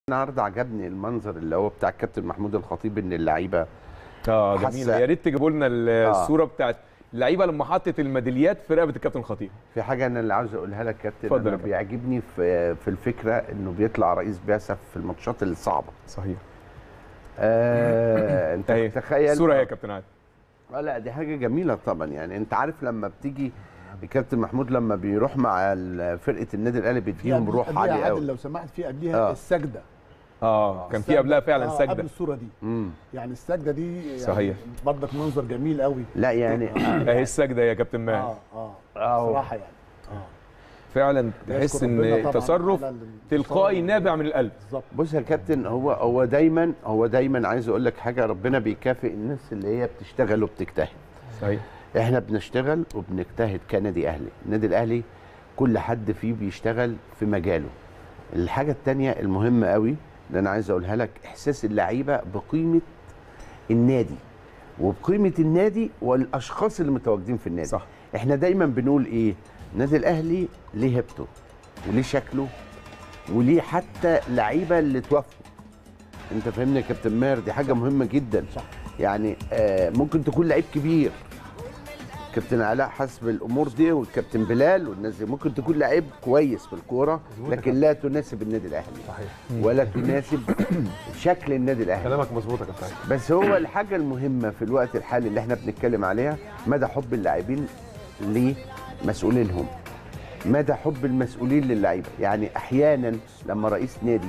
النهارده عجبني المنظر اللي هو بتاع الكابتن محمود الخطيب ان اللعيبه اه حاسة- جميل يا ريت تجيبوا لنا ال- الصوره بتاعت اللعيبه لما حطت الميداليات في رقبه الكابتن الخطيب في حاجه انا اللي عاوز اقولها لك كابتن اتفضل يا انا كابتن. بيعجبني في في الفكره انه بيطلع رئيس بعثه في الماتشات الصعبه صحيح آه انت أهي. تخيل الصوره هي يا كابتن عادل اه لا دي حاجه جميله طبعا يعني انت عارف لما بتيجي الكابتن محمود لما بيروح مع ال- فرقه النادي الاهلي بيديهم روح قبلها عاليه عادل قوي لو سمحت في قبلها آه. السجده اه كان في السجدة- قبلها فعلا آه، قبل سجده الصوره دي امم يعني السجده دي يعني صحيح. برضك منظر جميل قوي لا يعني اهي السجده يا كابتن ماهر اه اه آه. صراحه يعني اه فعلا تحس نشكر ربنا ان طبعاً تصرف على تلقائي التصرف. نابع من القلب بالظبط بص يا كابتن هو هو دايما هو دايما عايز اقول لك حاجه ربنا بيكافئ الناس اللي هي بتشتغل وبتجتهد صحيح احنا بنشتغل وبنجتهد كنادي اهلي النادي الاهلي كل حد فيه بيشتغل في مجاله الحاجه التانية المهمه قوي اللي انا عايز اقولها لك احساس اللعيبه بقيمه النادي وبقيمه النادي والاشخاص اللي متواجدين في النادي صح. احنا دايما بنقول ايه النادي الاهلي ليه هيبته وليه شكله وليه حتى لعيبه اللي توفوا انت فاهمني يا كابتن ماهر دي حاجه مهمه جدا صح. يعني آه ممكن تكون لعيب كبير كابتن علاء حسب الامور دي والكابتن بلال والناس دي ممكن تكون لعيب كويس في الكوره لكن لا تناسب النادي الاهلي صحيح ولا تناسب شكل النادي الاهلي كلامك مظبوط يا كابتن بس هو الحاجه المهمه في الوقت الحالي اللي احنا بنتكلم عليها مدى حب اللاعبين لمسؤولينهم مدى حب المسؤولين للعيبه يعني احيانا لما رئيس نادي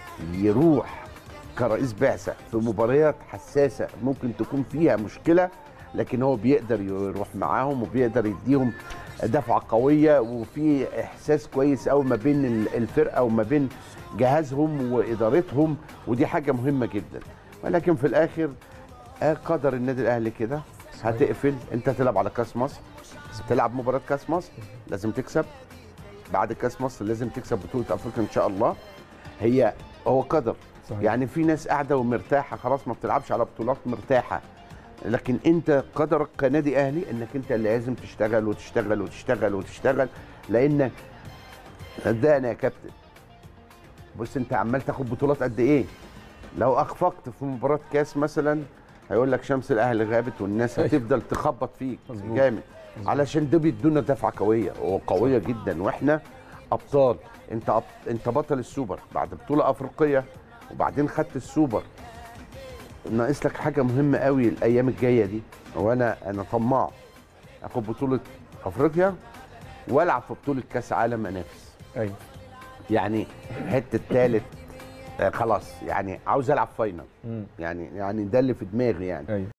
يروح كرئيس بعثه في مباريات حساسه ممكن تكون فيها مشكله لكن هو بيقدر يروح معاهم وبيقدر يديهم دفعه قويه وفي احساس كويس قوي ما بين الفرقه وما بين جهازهم وادارتهم ودي حاجه مهمه جدا ولكن في الاخر آه، قدر النادي الاهلي كده هتقفل انت تلعب على كاس مصر تلعب مباراه كاس مصر لازم تكسب بعد كاس مصر لازم تكسب بطوله افريقيا ان شاء الله هي هو قدر صحيح. يعني في ناس قاعده ومرتاحه خلاص ما بتلعبش على بطولات مرتاحه لكن انت قدرك كنادي اهلي انك انت لازم تشتغل وتشتغل وتشتغل وتشتغل لانك صدقني يا كابتن بص انت عمال تاخد بطولات قد ايه لو اخفقت في مباراه كاس مثلا هيقول لك شمس الاهلي غابت والناس أيوة. هتفضل تخبط فيك مظبوط. جامد علشان ده بيدونا دفعه قويه وقويه جدا واحنا ابطال انت أب... انت بطل السوبر بعد بطوله افريقيه وبعدين خدت السوبر ناقص لك حاجه مهمه قوي الايام الجايه دي هو انا انا طماع اخد بطوله افريقيا والعب في بطوله كاس عالم انافس ايوه يعني حته الثالث خلاص يعني عاوز العب فاينل مم. يعني يعني ده اللي في دماغي يعني ايوه